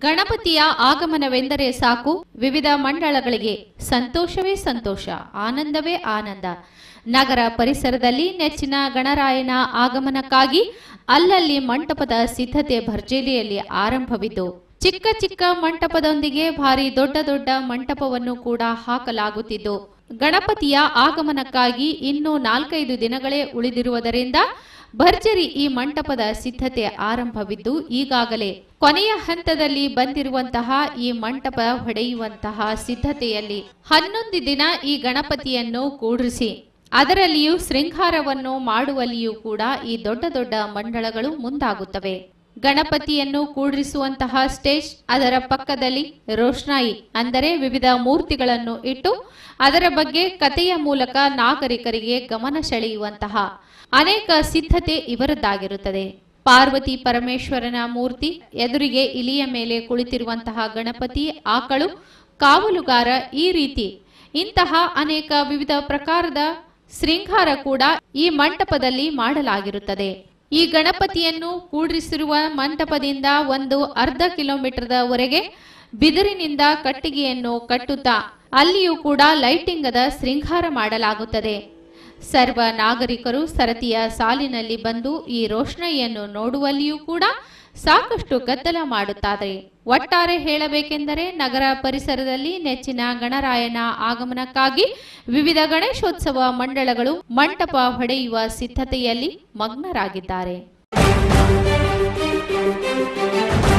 ಗಣಪತಿಯ ಆಗಮನವೆಂದರೆ ಸಾಕು ವಿವಿಧ ಮಂಡಳಗಳಿಗೆ ಸಂತೋಷವೇ ಸಂತೋಷ ಆನಂದವೇ ಆನಂದ ನಗರ ಪರಿಸರದಲ್ಲಿ ನೆಚ್ಚಿನ ಗಣರಾಯನ ಆಗಮನಕ್ಕಾಗಿ ಅಲ್ಲಲ್ಲಿ ಮಂಟಪದ ಸಿದ್ಧತೆ ಭರ್ಜರಿಯಲ್ಲಿ ಆರಂಭವಿದ್ದು ಚಿಕ್ಕ ಚಿಕ್ಕ ಮಂಟಪದೊಂದಿಗೆ ಭಾರಿ ದೊಡ್ಡ ದೊಡ್ಡ ಮಂಟಪವನ್ನು ಕೂಡ ಹಾಕಲಾಗುತ್ತಿದ್ದು ಗಣಪತಿಯ ಆಗಮನಕ್ಕಾಗಿ ಇನ್ನೂ ನಾಲ್ಕೈದು ದಿನಗಳೇ ಉಳಿದಿರುವುದರಿಂದ ಭರ್ಜರಿ ಈ ಮಂಟಪದ ಸಿದ್ಧತೆ ಆರಂಭವಿದ್ದು ಈಗಾಗಲೇ ಕೊನೆಯ ಹಂತದಲ್ಲಿ ಬಂದಿರುವಂತಹ ಈ ಮಂಟಪ ಹೊಡೆಯುವಂತಹ ಸಿದ್ಧತೆಯಲ್ಲಿ ಹನ್ನೊಂದು ದಿನ ಈ ಗಣಪತಿಯನ್ನು ಕೂಡಿಸಿ ಅದರಲ್ಲಿಯೂ ಶೃಂಗಾರವನ್ನು ಮಾಡುವಲ್ಲಿಯೂ ಕೂಡ ಈ ದೊಡ್ಡ ದೊಡ್ಡ ಮಂಡಳಗಳು ಮುಂದಾಗುತ್ತವೆ ಗಣಪತಿಯನ್ನು ಕೂಡಿಸುವಂತಹ ಸ್ಟೇಜ್ ಅದರ ಪಕ್ಕದಲ್ಲಿ ರೋಷ್ನಾಯಿ ಅಂದರೆ ವಿವಿಧ ಮೂರ್ತಿಗಳನ್ನು ಇಟ್ಟು ಅದರ ಬಗ್ಗೆ ಕಥೆಯ ಮೂಲಕ ನಾಗರಿಕರಿಗೆ ಗಮನ ಸೆಳೆಯುವಂತಹ ಅನೇಕ ಸಿದ್ಧತೆ ಇವರದ್ದಾಗಿರುತ್ತದೆ ಪಾರ್ವತಿ ಪರಮೇಶ್ವರನ ಮೂರ್ತಿ ಎದುರಿಗೆ ಇಲಿಯ ಮೇಲೆ ಕುಳಿತಿರುವಂತಹ ಗಣಪತಿ ಆಕಳು ಕಾವಲುಗಾರ ಈ ರೀತಿ ಇಂತಹ ಅನೇಕ ವಿವಿಧ ಪ್ರಕಾರದ ಶೃಂಗಾರ ಕೂಡ ಈ ಮಂಟಪದಲ್ಲಿ ಮಾಡಲಾಗಿರುತ್ತದೆ ಈ ಗಣಪತಿಯನ್ನು ಕೂಡಿಸಿರುವ ಮಂಟಪದಿಂದ ಒಂದು ಅರ್ಧ ಕಿಲೋಮೀಟರ್ದವರೆಗೆ ಬಿದಿರಿನಿಂದ ಕಟ್ಟಿಗೆಯನ್ನು ಕಟ್ಟುತ್ತಾ ಅಲ್ಲಿಯೂ ಕೂಡ ಲೈಟಿಂಗದ ಶೃಂಗಾರ ಮಾಡಲಾಗುತ್ತದೆ ಸರ್ವ ನಾಗರಿಕರು ಸರತಿಯ ಸಾಲಿನಲ್ಲಿ ಬಂದು ಈ ರೋಷಣೆಯನ್ನು ನೋಡುವಲ್ಲಿಯೂ ಕೂಡ ಸಾಕಷ್ಟು ಗದ್ದಲ ಮಾಡುತ್ತಾರೆ ಒಟ್ಟಾರೆ ಹೇಳಬೇಕೆಂದರೆ ನಗರ ಪರಿಸರದಲ್ಲಿ ನೆಚ್ಚಿನ ಗಣರಾಯನ ಆಗಮನಕ್ಕಾಗಿ ವಿವಿಧ ಗಣೇಶೋತ್ಸವ ಮಂಡಳಗಳು ಮಂಟಪ ಹೊಡೆಯುವ ಸಿದ್ಧತೆಯಲ್ಲಿ ಮಗ್ನರಾಗಿದ್ದಾರೆ